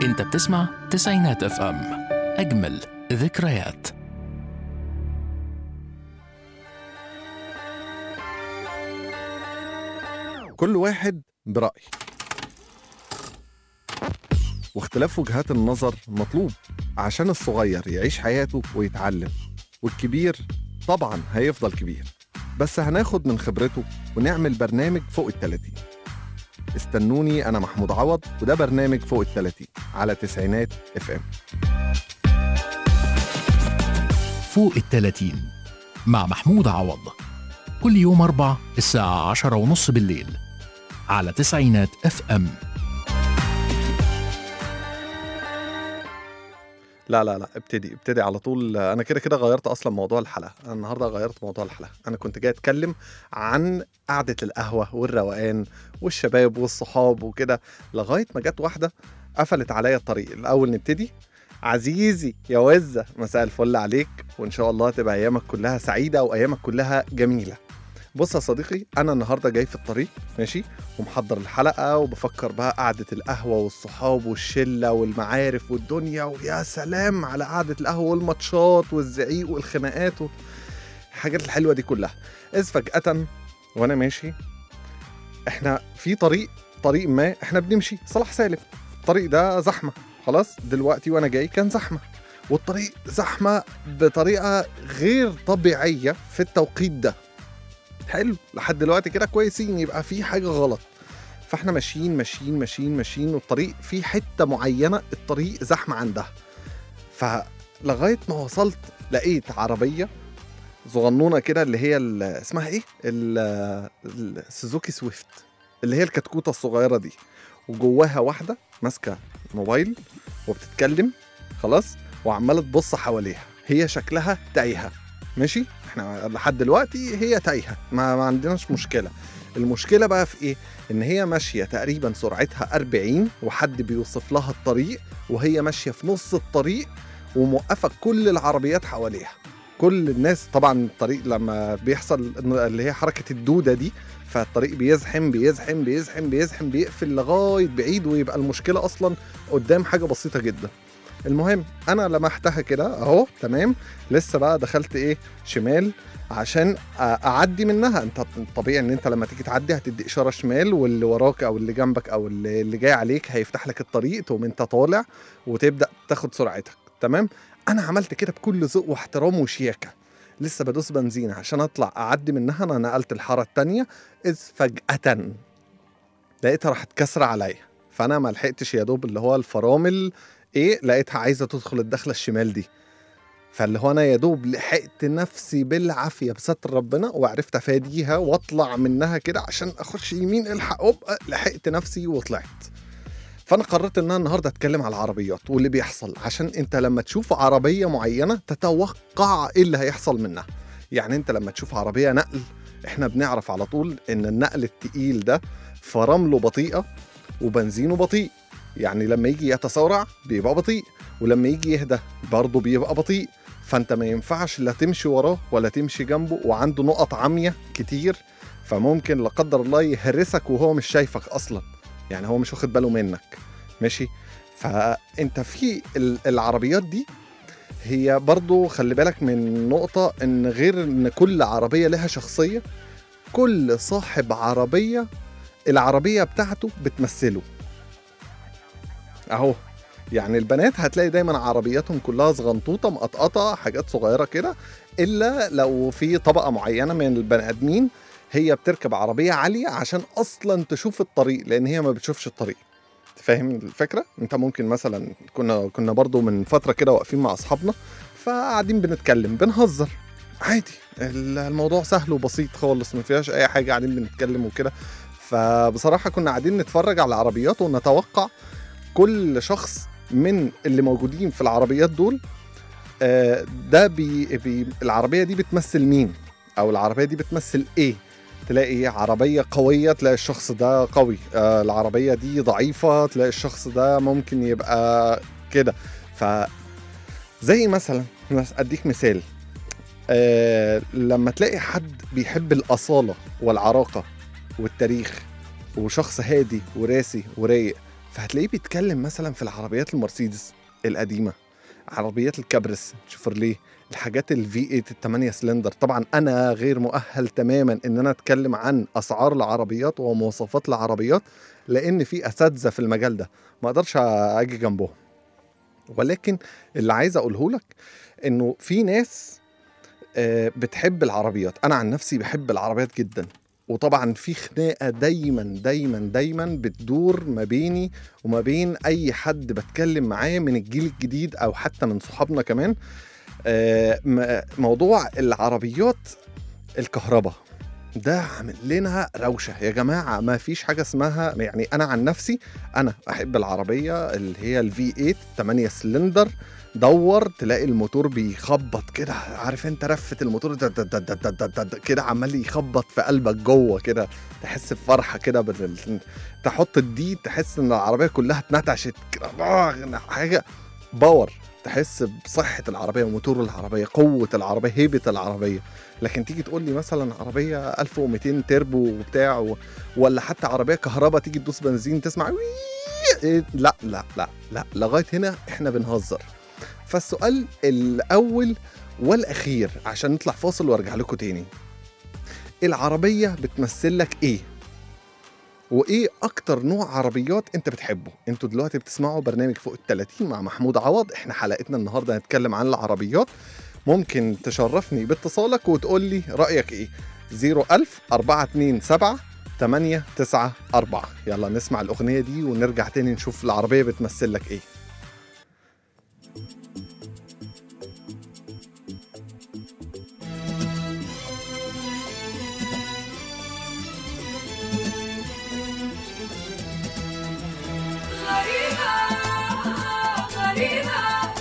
انت بتسمع تسعينات اف ام اجمل ذكريات كل واحد برأي واختلاف وجهات النظر مطلوب عشان الصغير يعيش حياته ويتعلم والكبير طبعا هيفضل كبير بس هناخد من خبرته ونعمل برنامج فوق التلاتين استنوني أنا محمود عوض وده برنامج فوق التلاتين على تسعينات اف ام فوق التلاتين مع محمود عوض كل يوم أربع الساعة عشرة ونص بالليل على تسعينات اف ام لا لا لا ابتدي ابتدي على طول انا كده كده غيرت اصلا موضوع الحلقه انا النهارده غيرت موضوع الحلقه انا كنت جاي اتكلم عن قعده القهوه والروقان والشباب والصحاب وكده لغايه ما جت واحده قفلت عليا الطريق الاول نبتدي عزيزي يا وزه مساء الفل عليك وان شاء الله تبقى ايامك كلها سعيده وايامك كلها جميله بص يا صديقي انا النهارده جاي في الطريق ماشي ومحضر الحلقه وبفكر بقى قعده القهوه والصحاب والشله والمعارف والدنيا ويا سلام على قعده القهوه والماتشات والزعيق والخناقات الحاجات الحلوه دي كلها اذ فجاه وانا ماشي احنا في طريق طريق ما احنا بنمشي صلاح سالم الطريق ده زحمه خلاص دلوقتي وانا جاي كان زحمه والطريق زحمه بطريقه غير طبيعيه في التوقيت ده حلو لحد دلوقتي كده كويسين يبقى في حاجه غلط فاحنا ماشيين ماشيين ماشيين ماشيين والطريق في حته معينه الطريق زحمه عندها فلغايه ما وصلت لقيت عربيه صغنونه كده اللي هي ال- اسمها ايه ال- السوزوكي سويفت اللي هي الكتكوته الصغيره دي وجواها واحده ماسكه موبايل وبتتكلم خلاص وعماله تبص حواليها هي شكلها تايهه ماشي احنا لحد دلوقتي هي تايهه ما, ما عندناش مشكله المشكله بقى في ايه ان هي ماشيه تقريبا سرعتها 40 وحد بيوصف لها الطريق وهي ماشيه في نص الطريق وموقفه كل العربيات حواليها كل الناس طبعا الطريق لما بيحصل إن- اللي هي حركه الدوده دي فالطريق بيزحم بيزحم بيزحم بيزحم بيقفل لغايه بعيد ويبقى المشكله اصلا قدام حاجه بسيطه جدا المهم انا لمحتها كده اهو تمام لسه بقى دخلت ايه شمال عشان أ- اعدي منها انت طبيعي ان انت لما تيجي تعدي هتدي اشاره شمال واللي وراك او اللي جنبك او اللي اللي جاي عليك هيفتح لك الطريق تقوم انت طالع وتبدا تاخد سرعتك تمام انا عملت كده بكل ذوق واحترام وشياكه لسه بدوس بنزين عشان اطلع اعدي منها انا نقلت الحاره التانية اذ فجاه لقيتها راحت كسره عليا فانا ما لحقتش يا دوب اللي هو الفرامل ايه لقيتها عايزه تدخل الدخله الشمال دي فاللي هو انا يا دوب لحقت نفسي بالعافيه بستر ربنا وعرفت افاديها واطلع منها كده عشان اخش يمين الحق أوب لحقت نفسي وطلعت فانا قررت ان انا النهارده اتكلم على العربيات واللي بيحصل عشان انت لما تشوف عربيه معينه تتوقع ايه اللي هيحصل منها يعني انت لما تشوف عربيه نقل احنا بنعرف على طول ان النقل التقيل ده فرامله بطيئه وبنزينه بطيء يعني لما يجي يتسارع بيبقى بطيء ولما يجي يهدى برضه بيبقى بطيء فانت ما ينفعش لا تمشي وراه ولا تمشي جنبه وعنده نقط عاميه كتير فممكن لا قدر الله يهرسك وهو مش شايفك اصلا يعني هو مش واخد باله منك ماشي فانت في ال- العربيات دي هي برضو خلي بالك من نقطة ان غير ان كل عربية لها شخصية كل صاحب عربية العربية بتاعته بتمثله اهو يعني البنات هتلاقي دايما عربياتهم كلها صغنطوطه مقطقطه حاجات صغيره كده الا لو في طبقه معينه من البني ادمين هي بتركب عربيه عاليه عشان اصلا تشوف الطريق لان هي ما بتشوفش الطريق فاهم الفكره انت ممكن مثلا كنا كنا برضو من فتره كده واقفين مع اصحابنا فقاعدين بنتكلم بنهزر عادي ال- الموضوع سهل وبسيط خالص ما فيهاش اي حاجه قاعدين بنتكلم وكده فبصراحه كنا قاعدين نتفرج على العربيات ونتوقع كل شخص من اللي موجودين في العربيات دول آه، ده بي بي العربيه دي بتمثل مين او العربيه دي بتمثل ايه تلاقي عربيه قويه تلاقي الشخص ده قوي آه، العربيه دي ضعيفه تلاقي الشخص ده ممكن يبقى كده ف زي مثلا مس- اديك مثال آه لما تلاقي حد بيحب الاصاله والعراقه والتاريخ وشخص هادي وراسي ورايق فهتلاقيه بيتكلم مثلا في العربيات المرسيدس القديمه عربيات الكابرس شيفرليه الحاجات الفي 8 الثمانية سلندر طبعا انا غير مؤهل تماما ان انا اتكلم عن اسعار العربيات ومواصفات العربيات لان في اساتذه في المجال ده ما اقدرش اجي جنبهم ولكن اللي عايز اقوله لك انه في ناس آه، بتحب العربيات انا عن نفسي بحب العربيات جدا وطبعا في خناقه دايما دايما دايما بتدور ما بيني وما بين اي حد بتكلم معاه من الجيل الجديد او حتى من صحابنا كمان آه، م- موضوع العربيات الكهرباء ده عامل لنا روشه يا جماعه ما فيش حاجه اسمها يعني انا عن نفسي انا احب العربيه اللي هي الفي 8 8 سلندر دور تلاقي الموتور بيخبط كده عارف انت رفه الموتور دد دد دد دد دد دد كده عمال يخبط في قلبك جوه كده تحس بفرحه كده بال... تحط الدي تحس ان العربيه كلها اتنتشت كده آه، حاجه باور تحس بصحه العربيه وموتور العربيه قوه العربيه هيبه العربيه لكن تيجي تقول لي مثلا عربيه 1200 تربو وبتاع و... ولا حتى عربيه كهرباء تيجي تدوس بنزين تسمع وي إيه، لا لا لا لا لغايه هنا احنا بنهزر فالسؤال الاول والاخير عشان نطلع فاصل وارجع لكم تاني العربيه بتمثل لك ايه وايه اكتر نوع عربيات انت بتحبه انتوا دلوقتي بتسمعوا برنامج فوق ال 30 مع محمود عوض احنا حلقتنا النهارده هنتكلم عن العربيات ممكن تشرفني باتصالك وتقول لي رايك ايه 01000 427 894 يلا نسمع الاغنيه دي ونرجع تاني نشوف العربيه بتمثل لك ايه غريبة غريبة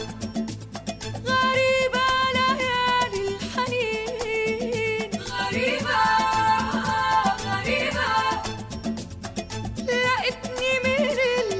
غريبة ليالي الحنين غريبة غريبة لقيتني من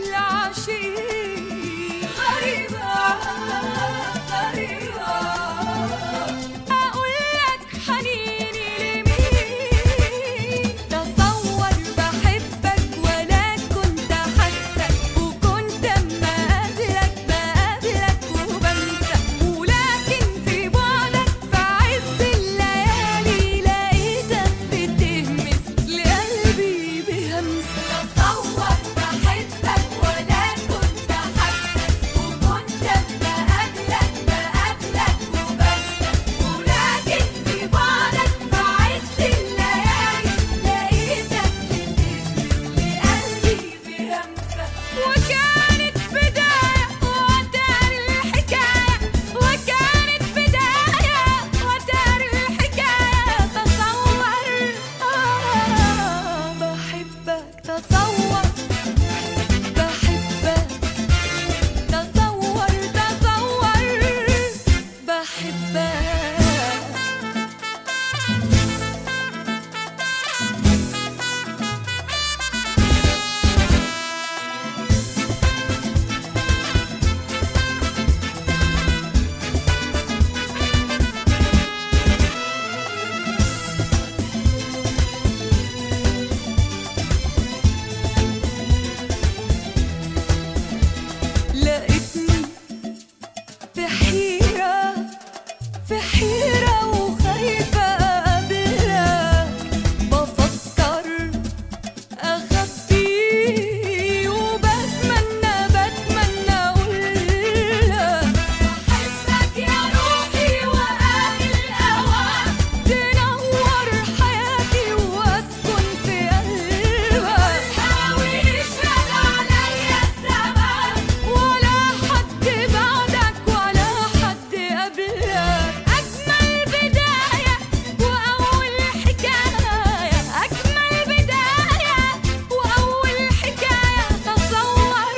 العاشقين غريبة غريبة أقول لك حنيني لمين تصور بحبك ولا كنت حاسك وكنت أما أقابلك بقابلك وبنسى ولكن في بعدك في عز الليالي لقيتك بتهمس لقلبي بهمسة تصور بحبك ولا كنت حاسك وكنت أما أقابلك بقابلك وبنسى ولكن في بعدك في عز الليالي لقيتك بتهمس لقلبي بهمسة وكانت بداية وتار الحكاية وكانت بداية وتار الحكاية تصور آه بحبك تصور بحبك تصور تصور بحبك لقيتني في حيرة في حيرة وخايفة أقابلك بفكر أخبي وبتمنى بتمنى أقولك بحبك يا روحي وآخر الأوان تنور حياتي وأسكن في قلبك حاول يشهد عليا الزمان ولا حد بعدك ولا حد قبلك أجمل بداية وأول حكاية أجمل بداية وأول حكاية تصور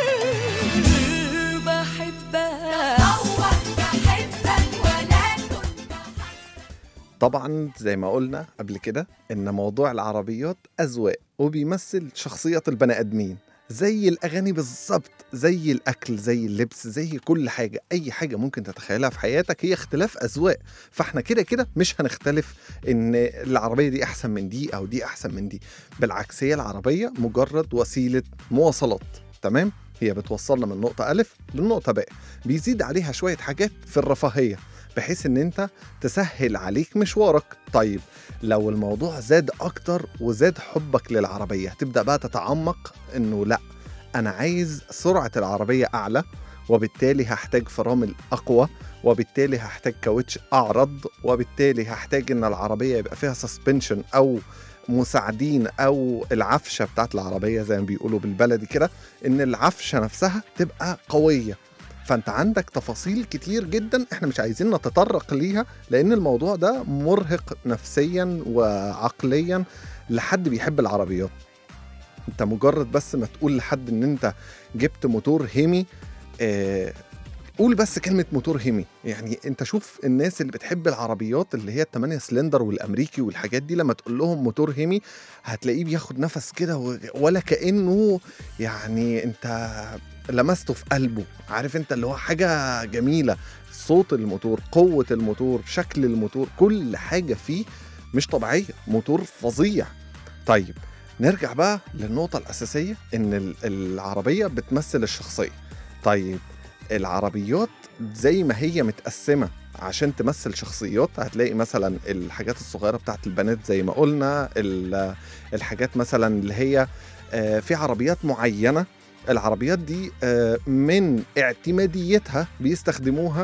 بحبك تصور بحبك ولا كنت طبعا زي ما قلنا قبل كده ان موضوع العربيات اذواق وبيمثل شخصية البني ادمين زي الاغاني بالظبط زي الاكل زي اللبس زي كل حاجه اي حاجه ممكن تتخيلها في حياتك هي اختلاف اذواق فاحنا كده كده مش هنختلف ان العربيه دي احسن من دي او دي احسن من دي بالعكس هي العربيه مجرد وسيله مواصلات تمام هي بتوصلنا من نقطة ألف للنقطة باء بيزيد عليها شوية حاجات في الرفاهية بحيث ان انت تسهل عليك مشوارك طيب لو الموضوع زاد اكتر وزاد حبك للعربية تبدأ بقى تتعمق انه لا انا عايز سرعة العربية اعلى وبالتالي هحتاج فرامل اقوى وبالتالي هحتاج كاوتش اعرض وبالتالي هحتاج ان العربية يبقى فيها سسبنشن او مساعدين او العفشه بتاعت العربيه زي ما بيقولوا بالبلدي كده ان العفشه نفسها تبقى قويه فانت عندك تفاصيل كتير جدا احنا مش عايزين نتطرق ليها لان الموضوع ده مرهق نفسيا وعقليا لحد بيحب العربيات انت مجرد بس ما تقول لحد ان انت جبت موتور هيمي آه قول بس كلمة موتور هيمي يعني انت شوف الناس اللي بتحب العربيات اللي هي التمانية سلندر والامريكي والحاجات دي لما تقول لهم موتور هيمي هتلاقيه بياخد نفس كده و- ولا كأنه يعني انت لمسته في قلبه عارف انت اللي هو حاجة جميلة صوت الموتور قوة الموتور شكل الموتور كل حاجة فيه مش طبيعية موتور فظيع طيب نرجع بقى للنقطة الأساسية إن ال- العربية بتمثل الشخصية طيب العربيات زي ما هي متقسمة عشان تمثل شخصيات هتلاقي مثلا الحاجات الصغيرة بتاعت البنات زي ما قلنا ال- الحاجات مثلا اللي هي آه، في عربيات معينة العربيات دي آه، من اعتماديتها بيستخدموها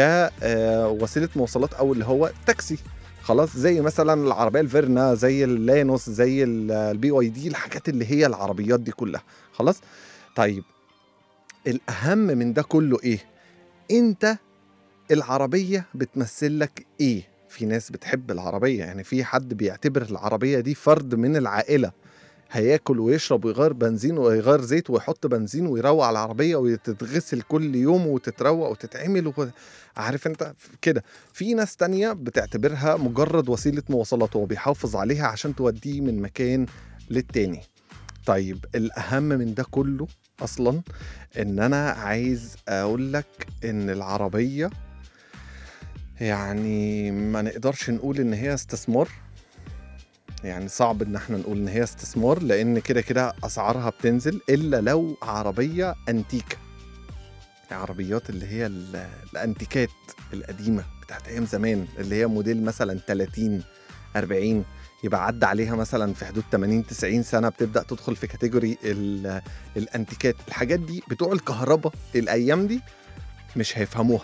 كوسيلة مواصلات أو اللي هو تاكسي خلاص زي مثلا العربيه الفيرنا زي اللانوس زي ال- البي واي دي الحاجات اللي هي العربيات دي كلها خلاص طيب الاهم من ده كله ايه انت العربيه بتمثل لك ايه في ناس بتحب العربيه يعني في حد بيعتبر العربيه دي فرد من العائله هياكل ويشرب ويغير بنزين ويغير زيت ويحط بنزين ويروق على العربيه وتتغسل كل يوم وتتروق وتتعمل و... عارف انت كده في ناس تانية بتعتبرها مجرد وسيله مواصلات وهو بيحافظ عليها عشان توديه من مكان للتاني طيب الاهم من ده كله اصلا ان انا عايز اقول لك ان العربيه يعني ما نقدرش نقول ان هي استثمار يعني صعب ان احنا نقول ان هي استثمار لان كده كده اسعارها بتنزل الا لو عربيه انتيكه عربيات اللي هي ال- الانتيكات القديمه بتاعت ايام زمان اللي هي موديل مثلا 30 40 يبقى عدى عليها مثلا في حدود 80 90 سنه بتبدا تدخل في كاتيجوري ال- الانتيكات الحاجات دي بتوع الكهرباء الايام دي مش هيفهموها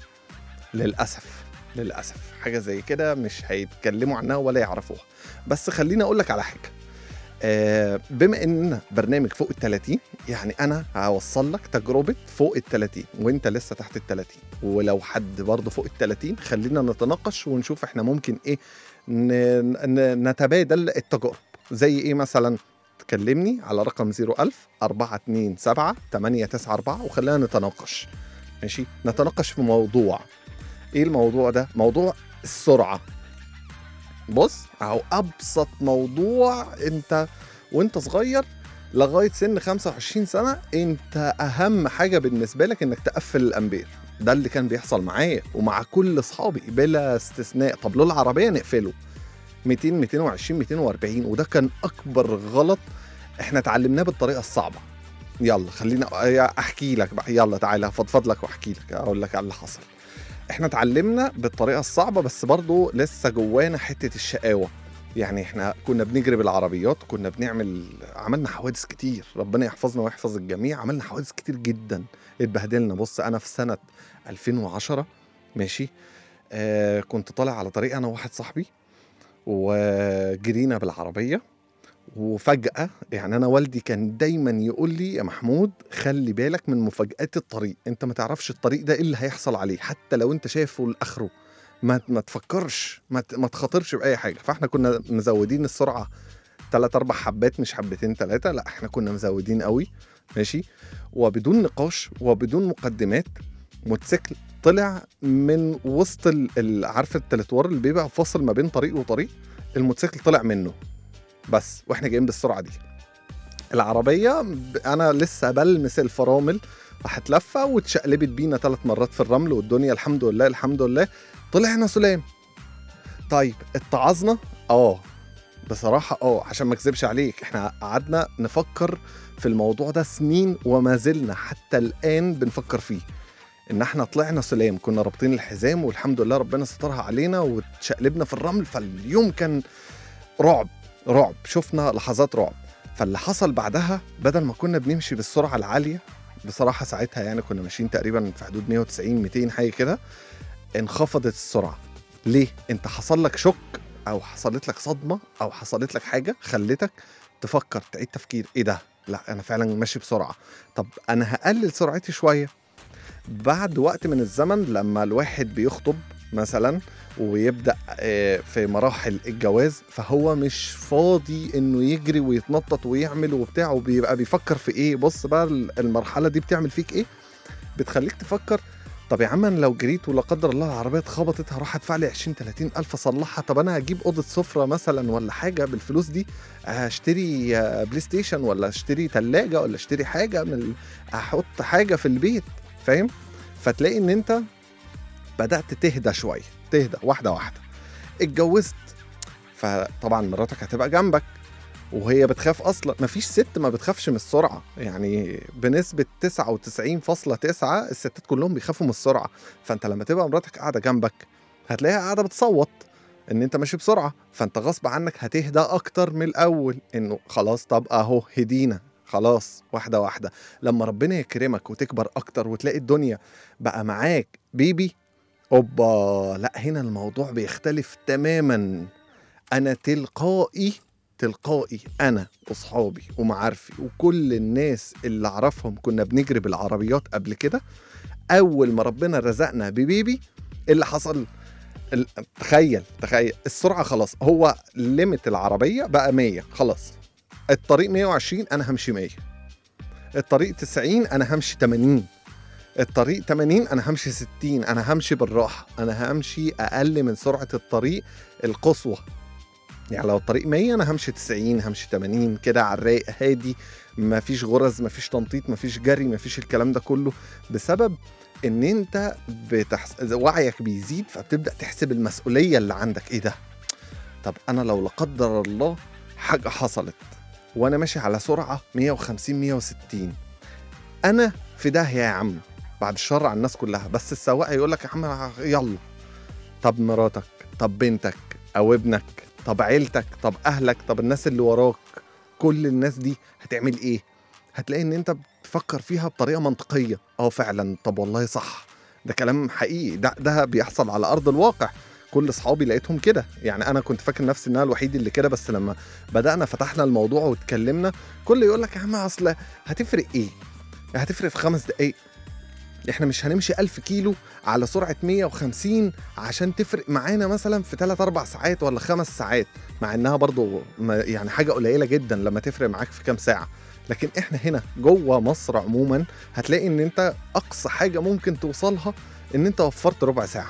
للاسف للاسف حاجه زي كده مش هيتكلموا عنها ولا يعرفوها بس خليني اقول لك على حاجه آه، بما ان برنامج فوق ال 30 يعني انا هوصل لك تجربه فوق ال 30 وانت لسه تحت ال 30 ولو حد برضه فوق ال 30 خلينا نتناقش ونشوف احنا ممكن ايه ن- ن- نتبادل التجارب زي ايه مثلا تكلمني على رقم 01000 427 894 وخلينا نتناقش ماشي نتناقش في موضوع ايه الموضوع ده موضوع السرعه بص اهو ابسط موضوع انت وانت صغير لغايه سن 25 سنه انت اهم حاجه بالنسبه لك انك تقفل الامبير ده اللي كان بيحصل معايا ومع كل اصحابي بلا استثناء طب له العربيه نقفله 200 220 240 وده كان اكبر غلط احنا اتعلمناه بالطريقه الصعبه يلا خلينا احكي لك بقى يلا تعالى افضفض لك واحكي لك اقول لك على اللي حصل احنا اتعلمنا بالطريقه الصعبه بس برضه لسه جوانا حته الشقاوه يعني احنا كنا بنجري بالعربيات كنا بنعمل عملنا حوادث كتير ربنا يحفظنا ويحفظ الجميع عملنا حوادث كتير جدا اتبهدلنا بص انا في سنه 2010 ماشي آه كنت طالع على طريق انا وواحد صاحبي وجرينا بالعربيه وفجأة يعني أنا والدي كان دايما يقول لي يا محمود خلي بالك من مفاجآت الطريق أنت ما تعرفش الطريق ده إيه اللي هيحصل عليه حتى لو أنت شايفه لآخره ما ما تفكرش ما, ت- ما تخاطرش بأي حاجة فإحنا كنا مزودين السرعة ثلاث أربع حبات مش حبتين ثلاثة لا إحنا كنا مزودين قوي ماشي وبدون نقاش وبدون مقدمات موتوسيكل طلع من وسط ال- ال- عارف التلتوار اللي بيبقى فاصل ما بين طريق وطريق الموتوسيكل طلع منه بس واحنا جايين بالسرعه دي العربيه ب- انا لسه بلمس الفرامل راحت لفه واتشقلبت بينا ثلاث مرات في الرمل والدنيا الحمد لله الحمد لله طلعنا سلام طيب اتعظنا اه بصراحة اه عشان ما اكذبش عليك احنا قعدنا نفكر في الموضوع ده سنين وما زلنا حتى الآن بنفكر فيه ان احنا طلعنا سلام كنا رابطين الحزام والحمد لله ربنا سترها علينا واتشقلبنا في الرمل فاليوم كان رعب رعب شفنا لحظات رعب فاللي حصل بعدها بدل ما كنا بنمشي بالسرعة العالية بصراحة ساعتها يعني كنا ماشيين تقريبا في حدود 190 200 حاجة كده انخفضت السرعة ليه؟ انت حصل لك شوك او حصلت لك صدمة او حصلت لك حاجة خلتك تفكر تعيد تفكير ايه ده؟ لا انا فعلا ماشي بسرعة طب انا هقلل سرعتي شوية بعد وقت من الزمن لما الواحد بيخطب مثلا ويبدا آه، في مراحل الجواز فهو مش فاضي انه يجري ويتنطط ويعمل وبتاع وبيبقى بيفكر في ايه بص بقى المرحله دي بتعمل فيك ايه بتخليك تفكر طب يا عم انا لو جريت ولا قدر الله العربيه اتخبطت هروح ادفع لي 20 30 الف اصلحها طب انا هجيب اوضه سفره مثلا ولا حاجه بالفلوس دي هشتري آه، بلاي ستيشن ولا اشتري ثلاجه ولا اشتري حاجه من ال... احط حاجه في البيت فاهم فتلاقي ان انت بدات تهدى شويه تهدى واحده واحده اتجوزت فطبعا مراتك هتبقى جنبك وهي بتخاف اصلا مفيش ست ما بتخافش من السرعه يعني بنسبه 99.9 الستات كلهم بيخافوا من السرعه فانت لما تبقى مراتك قاعده جنبك هتلاقيها قاعده بتصوت ان انت ماشي بسرعه فانت غصب عنك هتهدى اكتر من الاول انه خلاص طب اهو هدينا خلاص واحده واحده لما ربنا يكرمك وتكبر اكتر وتلاقي الدنيا بقى معاك بيبي اوبا لا هنا الموضوع بيختلف تماما انا تلقائي تلقائي انا واصحابي ومعارفي وكل الناس اللي اعرفهم كنا بنجري بالعربيات قبل كده اول ما ربنا رزقنا ببيبي إيه اللي حصل ال- تخيل تخيل السرعه خلاص هو ليميت العربيه بقى 100 خلاص الطريق 120 انا همشي 100 الطريق 90 انا همشي 80 الطريق 80 انا همشي 60 انا همشي بالراحه انا همشي اقل من سرعه الطريق القصوى يعني لو الطريق 100 انا همشي 90 همشي 80 كده على الرايق هادي مفيش غرز مفيش تنطيط مفيش جري مفيش الكلام ده كله بسبب ان انت بتحس... وعيك بيزيد فبتبدا تحسب المسؤوليه اللي عندك ايه ده طب انا لو لا قدر الله حاجه حصلت وانا ماشي على سرعه 150 160 انا في داهيه يا عم بعد الشر على الناس كلها بس السواق يقول لك يا عم يلا طب مراتك طب بنتك او ابنك طب عيلتك طب اهلك طب الناس اللي وراك كل الناس دي هتعمل ايه هتلاقي ان انت بتفكر فيها بطريقه منطقيه اه فعلا طب والله صح ده كلام حقيقي ده ده بيحصل على ارض الواقع كل اصحابي لقيتهم كده يعني انا كنت فاكر نفسي ان انا الوحيد اللي كده بس لما بدانا فتحنا الموضوع واتكلمنا كل يقول لك يا عم اصل هتفرق ايه هتفرق في خمس دقايق احنا مش هنمشي ألف كيلو على سرعة 150 عشان تفرق معانا مثلا في 3 4 ساعات ولا خمس ساعات مع انها برضو ما- يعني حاجة قليلة جدا لما تفرق معاك في كام ساعة لكن احنا هنا جوه مصر عموما هتلاقي ان انت اقصى حاجة ممكن توصلها ان انت وفرت ربع ساعة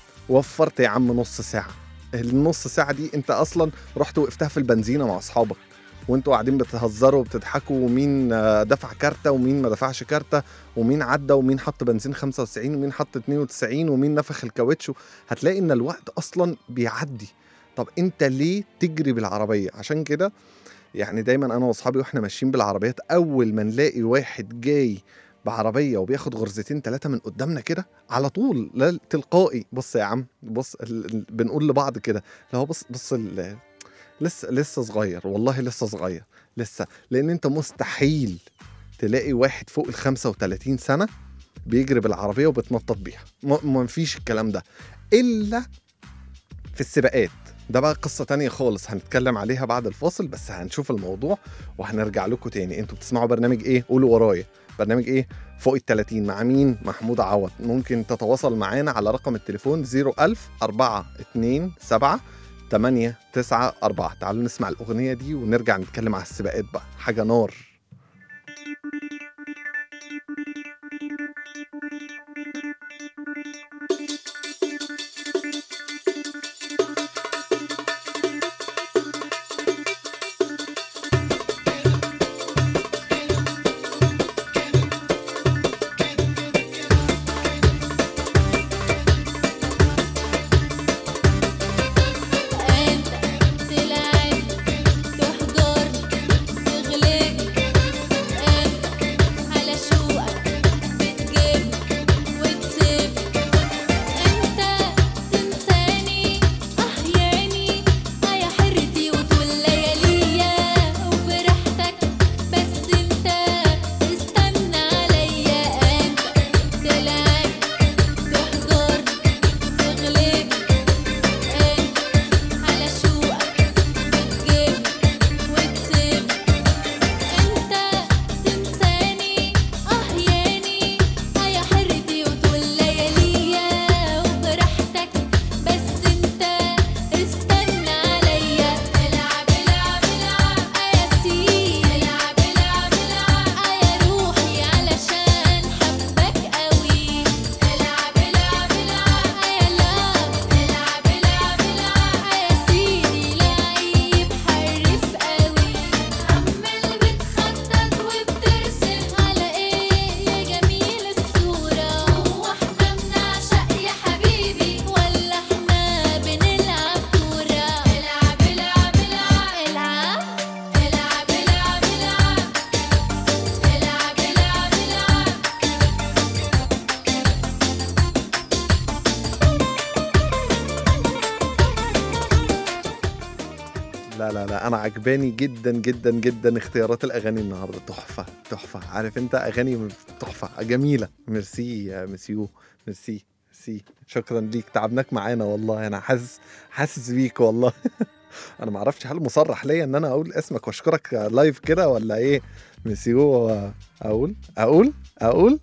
وفرت يا عم نص ساعة النص ساعة دي انت اصلا رحت وقفتها في البنزينة مع اصحابك وانتوا قاعدين بتهزروا وبتضحكوا ومين آه، دفع كارتة ومين ما دفعش كارتة ومين عدى ومين حط بنزين 95 ومين حط 92 ومين نفخ الكاوتش هتلاقي ان الوقت اصلا بيعدي طب انت ليه تجري بالعربيه عشان كده يعني دايما انا واصحابي واحنا ماشيين بالعربيات اول ما نلاقي واحد جاي بعربيه وبياخد غرزتين ثلاثه من قدامنا كده على طول لا تلقائي بص يا عم بص ال- ال- بنقول لبعض كده لا هو بص بص ال- لسه لسه صغير والله لسه صغير لسه لان انت مستحيل تلاقي واحد فوق ال 35 سنه بيجري بالعربيه وبتنطط بيها ما ما فيش الكلام ده الا في السباقات ده بقى قصة تانية خالص هنتكلم عليها بعد الفاصل بس هنشوف الموضوع وهنرجع لكم تاني انتوا بتسمعوا برنامج ايه قولوا ورايا برنامج ايه فوق ال 30 مع مين محمود عوض ممكن تتواصل معانا على رقم التليفون 01000 427 8 9 4 تعالوا نسمع الأغنية دي ونرجع نتكلم على السباقات بقى حاجة نار انت طلعت لا لا انا عجباني جدا جدا جدا اختيارات الاغاني النهارده تحفه تحفه عارف انت اغاني تحفه جميله ميرسي يا مسيو ميرسي ميرسي شكرا ليك تعبناك معانا والله انا حاسس حاسس بيك والله انا ما اعرفش هل مصرح ليا ان انا اقول اسمك واشكرك لايف كده ولا ايه مسيو اقول اقول اقول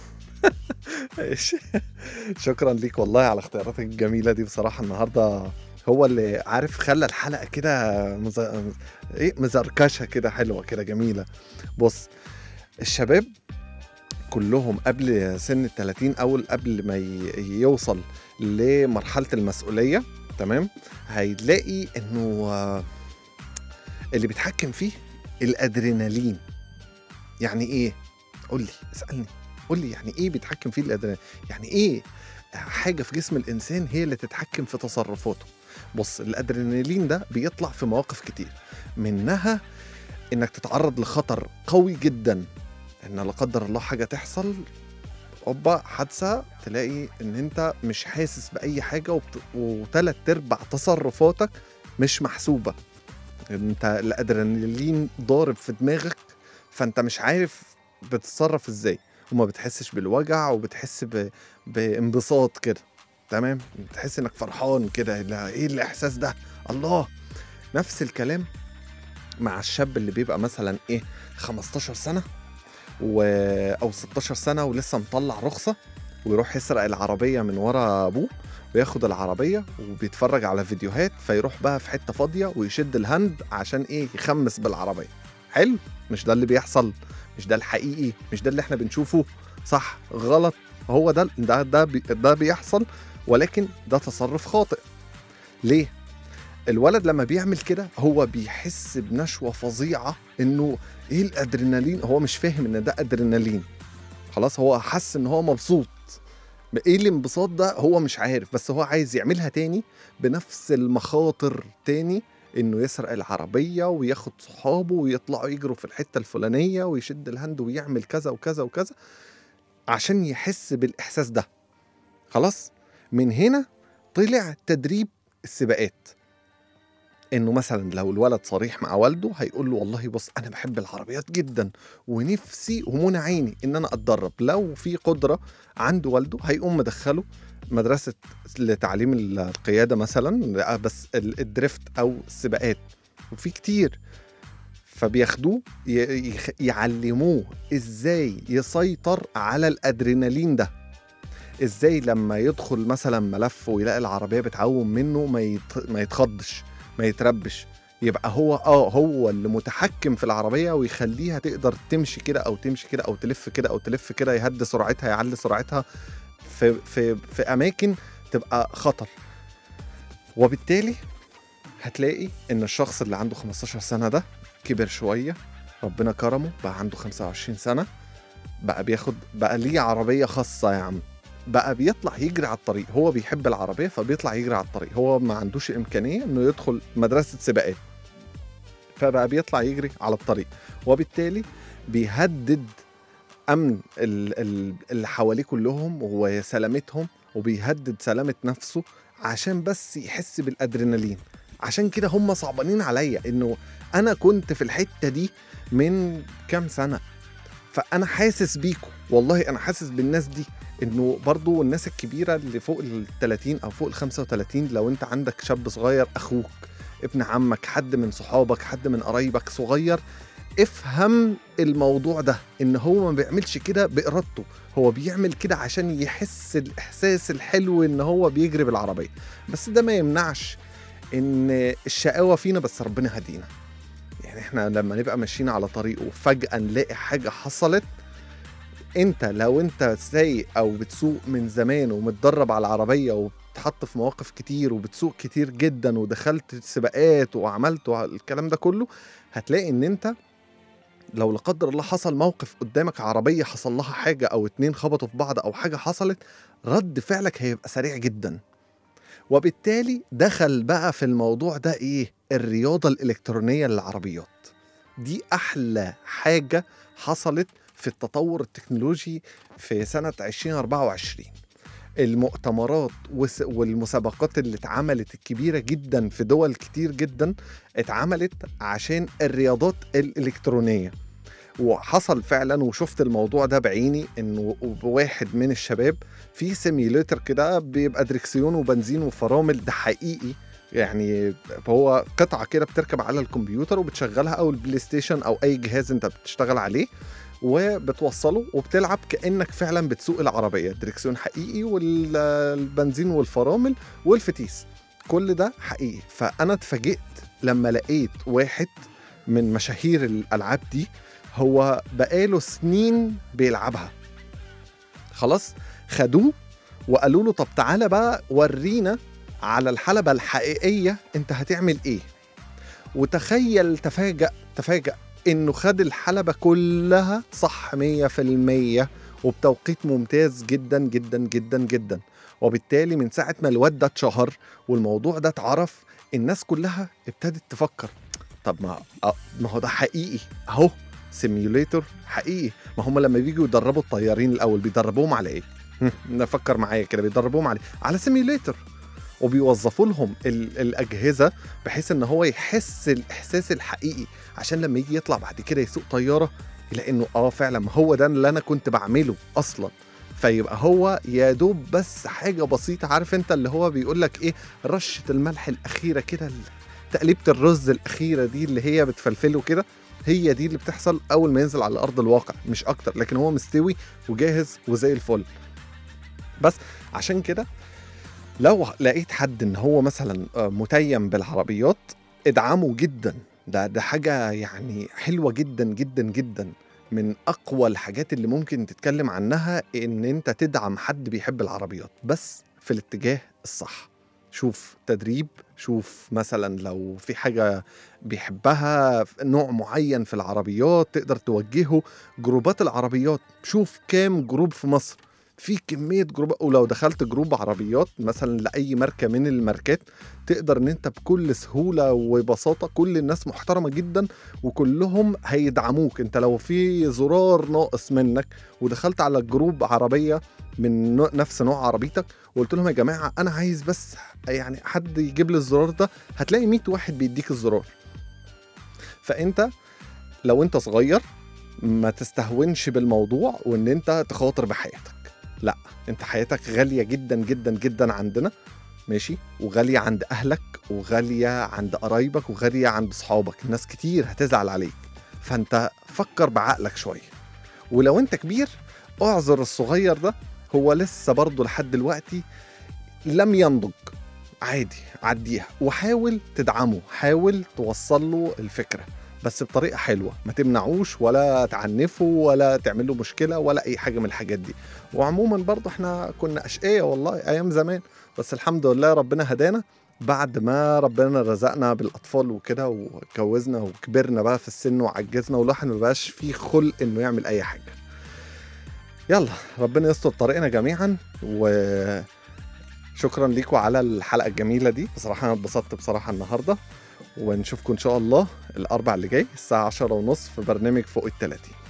إيش؟ شكرا ليك والله على اختياراتك الجميله دي بصراحه النهارده هو اللي عارف خلى الحلقه كده مز... ايه مزركشه كده حلوه كده جميله بص الشباب كلهم قبل سن ال 30 او قبل ما ي- يوصل لمرحله المسؤوليه تمام هيلاقي انه آه، اللي بيتحكم فيه الادرينالين يعني ايه قول لي اسالني قول لي يعني ايه بيتحكم فيه الادرينالين يعني ايه حاجه في جسم الانسان هي اللي تتحكم في تصرفاته بص الادرينالين ده بيطلع في مواقف كتير منها انك تتعرض لخطر قوي جدا ان لا قدر الله حاجه تحصل اوبا حادثه تلاقي ان انت مش حاسس باي حاجه وبت... وتلات ارباع تصرفاتك مش محسوبه انت الادرينالين ضارب في دماغك فانت مش عارف بتتصرف ازاي وما بتحسش بالوجع وبتحس ب... بانبساط كده تمام بتحس انك فرحان كده لا ايه الاحساس ده الله نفس الكلام مع الشاب اللي بيبقى مثلا ايه 15 سنه و... او 16 سنه ولسه مطلع رخصه ويروح يسرق العربيه من ورا ابوه وياخد العربيه وبيتفرج على فيديوهات فيروح بقى في حته فاضيه ويشد الهند عشان ايه يخمس بالعربيه حلو مش ده اللي بيحصل مش ده الحقيقي مش ده اللي احنا بنشوفه صح غلط هو ده ده ده, بي ده بيحصل ولكن ده تصرف خاطئ ليه الولد لما بيعمل كده هو بيحس بنشوة فظيعة انه ايه الادرينالين هو مش فاهم ان ده ادرينالين خلاص هو حس ان هو مبسوط ايه الانبساط ده هو مش عارف بس هو عايز يعملها تاني بنفس المخاطر تاني انه يسرق العربية وياخد صحابه ويطلعوا يجروا في الحتة الفلانية ويشد الهند ويعمل كذا وكذا وكذا عشان يحس بالاحساس ده خلاص من هنا طلع تدريب السباقات انه مثلا لو الولد صريح مع والده هيقول له والله بص انا بحب العربيات جدا ونفسي ومنى عيني ان انا اتدرب لو في قدره عند والده هيقوم مدخله مدرسه لتعليم القياده مثلا بس ال- الدريفت او السباقات وفي كتير فبياخدوه ي- يخ- يعلموه ازاي يسيطر على الادرينالين ده ازاي لما يدخل مثلا ملف ويلاقي العربيه بتعوم منه ما يت... ما يتخضش ما يتربش يبقى هو اه هو اللي متحكم في العربيه ويخليها تقدر تمشي كده او تمشي كده او تلف كده او تلف كده يهدي سرعتها يعلي سرعتها في في في اماكن تبقى خطر وبالتالي هتلاقي ان الشخص اللي عنده 15 سنه ده كبر شويه ربنا كرمه بقى عنده 25 سنه بقى بياخد بقى ليه عربيه خاصه يا عم بقى بيطلع يجري على الطريق هو بيحب العربيه فبيطلع يجري على الطريق هو ما عندوش الامكانيه انه يدخل مدرسه سباقات فبقى بيطلع يجري على الطريق وبالتالي بيهدد امن ال- ال- اللي حواليه كلهم وسلامتهم وبيهدد سلامه نفسه عشان بس يحس بالادرينالين عشان كده هم صعبانين عليا انه انا كنت في الحته دي من كام سنه فانا حاسس بيكم والله انا حاسس بالناس دي انه برضو الناس الكبيره اللي فوق ال 30 او فوق ال 35 لو انت عندك شاب صغير اخوك ابن عمك حد من صحابك حد من قرايبك صغير افهم الموضوع ده ان هو ما بيعملش كده بارادته هو بيعمل كده عشان يحس الاحساس الحلو ان هو بيجري بالعربيه بس ده ما يمنعش ان الشقاوه فينا بس ربنا هدينا يعني احنا لما نبقى ماشيين على طريق وفجاه نلاقي حاجه حصلت انت لو انت سايق او بتسوق من زمان ومتدرب على العربيه وبتحط في مواقف كتير وبتسوق كتير جدا ودخلت سباقات وعملت الكلام ده كله هتلاقي ان انت لو لا قدر الله حصل موقف قدامك عربيه حصل لها حاجه او اتنين خبطوا في بعض او حاجه حصلت رد فعلك هيبقى سريع جدا وبالتالي دخل بقى في الموضوع ده ايه الرياضه الالكترونيه للعربيات دي احلى حاجه حصلت في التطور التكنولوجي في سنه 2024 المؤتمرات وس- والمسابقات اللي اتعملت الكبيرة جدا في دول كتير جدا اتعملت عشان الرياضات الإلكترونية وحصل فعلا وشفت الموضوع ده بعيني انه واحد من الشباب في سيميوليتر كده بيبقى دريكسيون وبنزين وفرامل ده حقيقي يعني هو قطعه كده بتركب على الكمبيوتر وبتشغلها او البلاي ستيشن او اي جهاز انت بتشتغل عليه وبتوصله وبتلعب كانك فعلا بتسوق العربيه دريكسيون حقيقي والبنزين والفرامل والفتيس كل ده حقيقي فانا اتفاجئت لما لقيت واحد من مشاهير الالعاب دي هو بقاله سنين بيلعبها خلاص خدوه وقالوا له طب تعالى بقى ورينا على الحلبة الحقيقية انت هتعمل ايه وتخيل تفاجأ تفاجأ انه خد الحلبة كلها صح مية في المية وبتوقيت ممتاز جدا جدا جدا جدا وبالتالي من ساعة ما الواد ده اتشهر والموضوع ده اتعرف الناس كلها ابتدت تفكر طب ما آه، ما هو ده حقيقي اهو سيميوليتور حقيقي ما هم لما بيجوا يدربوا الطيارين الاول بيدربوهم على ايه هم، نفكر معايا كده بيدربوهم على إيه؟ على سيميوليتور وبيوظفوا لهم ال- الاجهزه بحيث ان هو يحس الاحساس الحقيقي عشان لما يجي يطلع بعد كده يسوق طياره يلاقي انه اه فعلا ما هو ده اللي انا كنت بعمله اصلا فيبقى هو يا دوب بس حاجه بسيطه عارف انت اللي هو بيقول لك ايه رشه الملح الاخيره كده ال- تقليبه الرز الاخيره دي اللي هي بتفلفله كده هي دي اللي بتحصل اول ما ينزل على ارض الواقع مش اكتر لكن هو مستوي وجاهز وزي الفل بس عشان كده لو لقيت حد ان هو مثلا آه، متيم بالعربيات ادعمه جدا ده ده حاجه يعني حلوه جدا جدا جدا من اقوى الحاجات اللي ممكن تتكلم عنها ان انت تدعم حد بيحب العربيات بس في الاتجاه الصح شوف تدريب شوف مثلا لو في حاجه بيحبها نوع معين في العربيات تقدر توجهه جروبات العربيات شوف كام جروب في مصر في كميه جروب ولو دخلت جروب عربيات مثلا لاي ماركه من الماركات تقدر ان انت بكل سهوله وبساطه كل الناس محترمه جدا وكلهم هيدعموك انت لو في زرار ناقص منك ودخلت على جروب عربيه من نوع- نفس نوع عربيتك وقلت لهم يا جماعه انا عايز بس يعني حد يجيب لي الزرار ده هتلاقي 100 واحد بيديك الزرار فانت لو انت صغير ما تستهونش بالموضوع وان انت تخاطر بحياتك لا انت حياتك غاليه جدا جدا جدا عندنا ماشي وغاليه عند اهلك وغاليه عند قرايبك وغاليه عند اصحابك ناس كتير هتزعل عليك فانت فكر بعقلك شويه ولو انت كبير اعذر الصغير ده هو لسه برضه لحد دلوقتي لم ينضج عادي عديها وحاول تدعمه حاول توصل له الفكره بس بطريقه حلوه ما تمنعوش ولا تعنفه ولا تعمل له مشكله ولا اي حاجه من الحاجات دي وعموما برضه احنا كنا اشقياء والله ايام زمان بس الحمد لله ربنا هدانا بعد ما ربنا رزقنا بالاطفال وكده واتجوزنا وكبرنا بقى في السن وعجزنا والواحد ما بقاش فيه خلق انه يعمل اي حاجه يلا ربنا يستر طريقنا جميعا و شكرا ليكم على الحلقه الجميله دي بصراحه انا اتبسطت بصراحه النهارده ونشوفكم ان شاء الله الاربع اللي جاي الساعه 10 ونص في برنامج فوق التلاتين